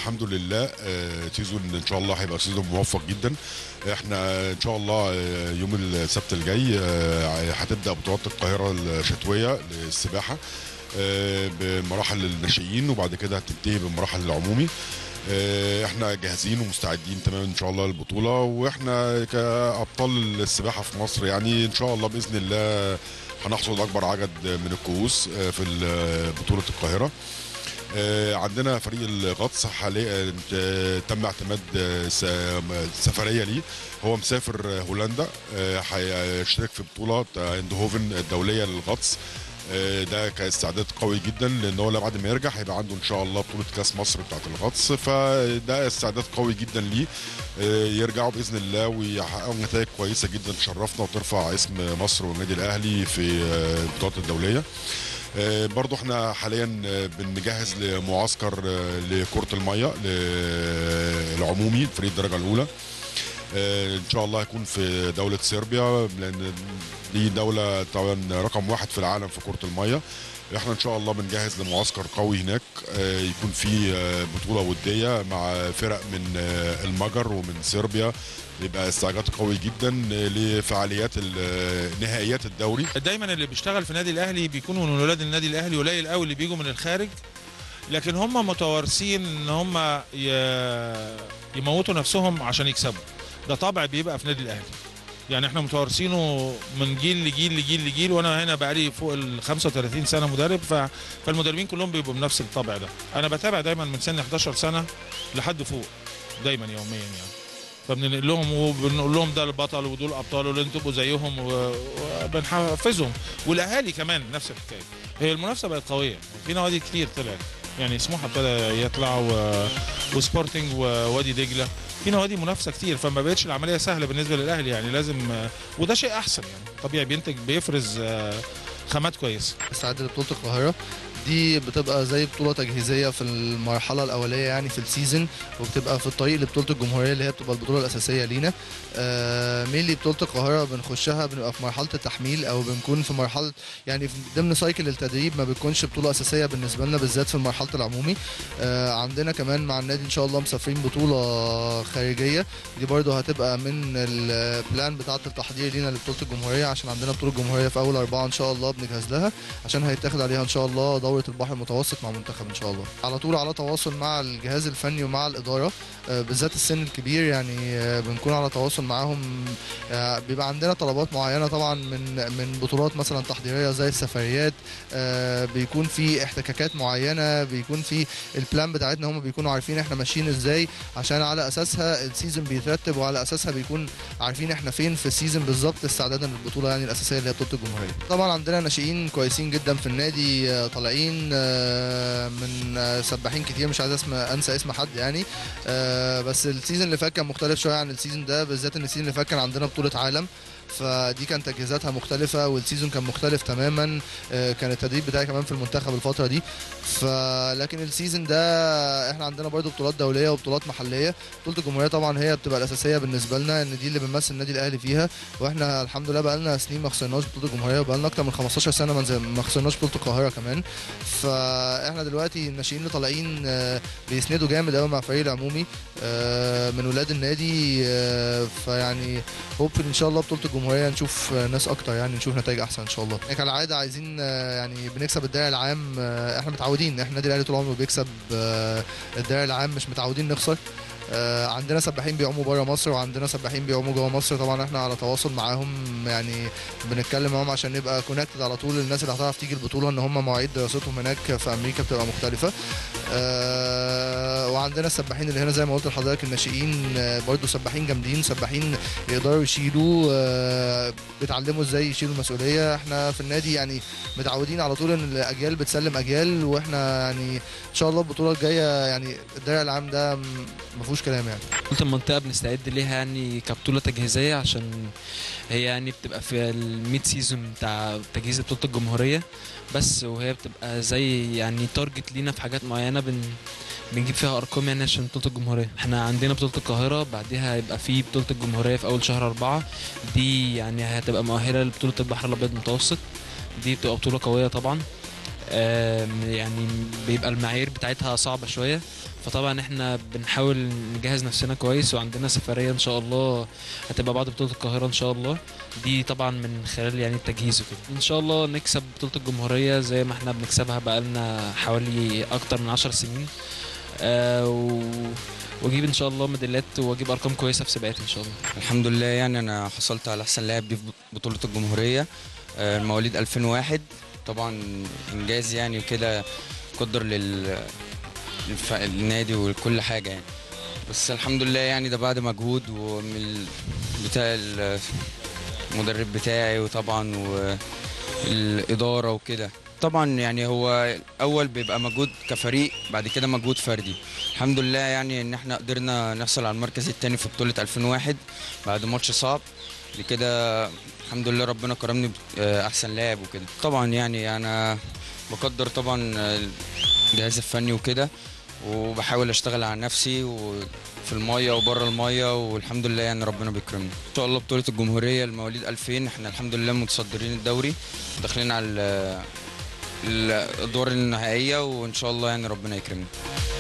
الحمد لله آه، سيزون ان شاء الله هيبقى سيزون موفق جدا احنا ان شاء الله آه، يوم السبت الجاي آه، هتبدا بطولات القاهره الشتويه للسباحه آه، بمراحل الناشئين وبعد كده هتنتهي بمراحل العمومي آه، احنا جاهزين ومستعدين تماما ان شاء الله للبطوله واحنا كابطال السباحه في مصر يعني ان شاء الله باذن الله هنحصد اكبر عدد من الكؤوس آه، في ال- بطوله القاهره آه، عندنا فريق الغطس حاليا آه، تم اعتماد آه، س- سفريه ليه هو مسافر آه، هولندا آه، هيشترك في بطوله آه، اندهوفن الدوليه للغطس آه، ده كاستعداد قوي جدا لان هو بعد ما يرجع هيبقى عنده ان شاء الله بطوله كاس مصر بتاعه الغطس فده استعداد قوي جدا ليه آه، يرجعوا باذن الله ويحققوا نتائج كويسه جدا تشرفنا وترفع اسم مصر والنادي الاهلي في آه، البطولات الدوليه آه، برضو احنا حاليا آه، بنجهز لمعسكر آه، لكرة المية العمومي فريق الدرجة الأولى آه، ان شاء الله هيكون في دولة صربيا لان دي دولة طبعا رقم واحد في العالم في كرة المية احنا ان شاء الله بنجهز لمعسكر قوي هناك آه، يكون فيه آه، بطولة ودية مع فرق من آه، المجر ومن صربيا يبقى استعداد قوي جدا آه، لفعاليات ال- آه، نهائيات الدوري دايما اللي بيشتغل في النادي الاهلي بيكونوا من ولاد النادي الاهلي قليل قوي اللي بيجوا من الخارج لكن هم متوارثين ان هم ي- يموتوا نفسهم عشان يكسبوا ده طبع بيبقى في النادي الاهلي يعني احنا متوارثينه من جيل لجيل لجيل لجيل وانا هنا بقالي فوق ال 35 سنه مدرب ف... فالمدربين كلهم بيبقوا بنفس الطبع ده انا بتابع دايما من سن 11 سنه لحد فوق دايما يوميا يعني فبننقل لهم وبنقول لهم ده البطل ودول ابطال ولازم تبقوا زيهم و- وبنحفزهم والاهالي كمان نفس الحكايه هي المنافسه بقت قويه في نوادي كتير طلعت يعني سموحه ابتدى يطلع و... وسبورتنج ووادي دجله في نوادي منافسه كتير فما بقتش العمليه سهله بالنسبه للاهلي يعني لازم وده شيء احسن يعني طبيعي بينتج بيفرز آه، خامات كويسه استعد لبطولة القاهرة دي بتبقى زي بطولة تجهيزية في المرحلة الأولية يعني في السيزون وبتبقى في الطريق لبطولة الجمهورية اللي هي بتبقى البطولة الأساسية لينا آه مينلي بطولة القاهرة بنخشها بنبقى في مرحلة التحميل أو بنكون في مرحلة يعني في ضمن سايكل التدريب ما بتكونش بطولة أساسية بالنسبة لنا بالذات في مرحلة العمومي آه عندنا كمان مع النادي إن شاء الله مسافرين بطولة خارجية دي برضه هتبقى من البلان بتاعة التحضير لينا لبطولة الجمهورية عشان عندنا بطولة جمهورية في أول أربعة إن شاء الله بنجهز لها عشان هيتاخد عليها ان شاء الله دوره البحر المتوسط مع منتخب ان شاء الله على طول على تواصل مع الجهاز الفني ومع الاداره آه، بالذات السن الكبير يعني آه، بنكون على تواصل معاهم آه، بيبقى عندنا طلبات معينه طبعا من من بطولات مثلا تحضيريه زي السفريات آه، بيكون في احتكاكات معينه بيكون في البلان بتاعتنا هم بيكونوا عارفين احنا ماشيين ازاي عشان على اساسها السيزون بيترتب وعلى اساسها بيكون عارفين احنا فين في السيزون بالظبط استعدادا للبطوله يعني الاساسيه اللي هي بطوله الجمهوريه طبعا عندنا ناشئين كويسين جدا في النادي آه، طالعين آه، من آه، سباحين كتير مش عايز اسم انسى اسم حد يعني آه، بس السيزون اللي فات كان مختلف شويه عن السيزون ده بالذات ان السيزون اللي فات كان عندنا بطوله عالم فدي كان تجهيزاتها مختلفة والسيزون كان مختلف تماما آه، كان التدريب بتاعي كمان في المنتخب الفترة دي فلكن السيزون ده احنا عندنا برضو بطولات دولية وبطولات محلية بطولة الجمهورية طبعا هي بتبقى الأساسية بالنسبة لنا ان دي اللي بنمثل النادي الأهلي فيها واحنا الحمد لله بقالنا سنين ما خسرناش بطولة الجمهورية وبقالنا أكتر من 15 سنة ما نزل- ما خسرناش بطولة القاهرة كمان فاحنا دلوقتي الناشئين اللي طالعين آه، بيسندوا جامد قوي مع فريق العمومي آه، من ولاد النادي آه، فيعني هوب ان شاء الله بطوله الجمهوريه نشوف آه، ناس اكتر يعني نشوف نتائج احسن ان شاء الله يعني كالعاده عايزين آه، يعني بنكسب الدوري العام آه، احنا متعودين احنا النادي الاهلي طول عمره بيكسب آه، الدوري العام مش متعودين نخسر آه، عندنا سباحين بيعوموا بره مصر وعندنا سباحين بيعوموا جوه مصر طبعا احنا على تواصل معاهم يعني بنتكلم معاهم عشان نبقى كونكتد على طول الناس اللي هتعرف تيجي البطوله ان هم مواعيد دراستهم هناك في امريكا بتبقى مختلفه آه، وعندنا السباحين اللي هنا زي ما قلت لحضرتك الناشئين آه، برضو سباحين جامدين سباحين يقدروا يشيلوا آه، بيتعلموا ازاي يشيلوا المسؤوليه احنا في النادي يعني متعودين على طول ان الاجيال بتسلم اجيال واحنا يعني ان شاء الله البطوله الجايه يعني الدرع العام ده م- ما فيهوش كلام يعني بطولة المنطقة بنستعد ليها يعني كبطولة تجهيزية عشان هي يعني بتبقى في الميد سيزون بتاع تجهيز بطولة الجمهورية بس وهي بتبقى زي يعني تارجت لينا في حاجات معينة بن بنجيب فيها ارقام يعني عشان بطوله الجمهوريه احنا عندنا بطوله القاهره بعدها هيبقى في بطوله الجمهوريه في اول شهر أربعة دي يعني هتبقى مؤهله لبطوله البحر الابيض المتوسط دي بتبقى بطوله قويه طبعا آم، يعني بيبقى المعايير بتاعتها صعبة شوية فطبعا احنا بنحاول نجهز نفسنا كويس وعندنا سفرية ان شاء الله هتبقى بعد بطولة القاهرة ان شاء الله دي طبعا من خلال يعني التجهيز وكده ان شاء الله نكسب بطولة الجمهورية زي ما احنا بنكسبها بقالنا حوالي اكتر من عشر سنين آه و... واجيب ان شاء الله ميداليات واجيب ارقام كويسة في سباقات ان شاء الله الحمد لله يعني انا حصلت على احسن لاعب دي في بطوله الجمهوريه آه، مواليد 2001 طبعا انجاز يعني وكده قدر لل الف- النادي وكل حاجه يعني بس الحمد لله يعني ده بعد مجهود ومن ال- بتاع ال- المدرب بتاعي وطبعا والاداره وكده طبعا يعني هو اول بيبقى مجهود كفريق بعد كده مجهود فردي الحمد لله يعني ان احنا قدرنا نحصل على المركز الثاني في بطوله 2001 بعد ماتش صعب لكده الحمد لله ربنا كرمني باحسن لاعب وكده طبعا يعني انا بقدر طبعا الجهاز الفني وكده وبحاول اشتغل على نفسي وفي المايه وبره المايه والحمد لله يعني ربنا بيكرمني ان شاء الله بطوله الجمهوريه المواليد 2000 احنا الحمد لله متصدرين الدوري داخلين على ال- الادوار النهائيه وان شاء الله يعني ربنا يكرمنا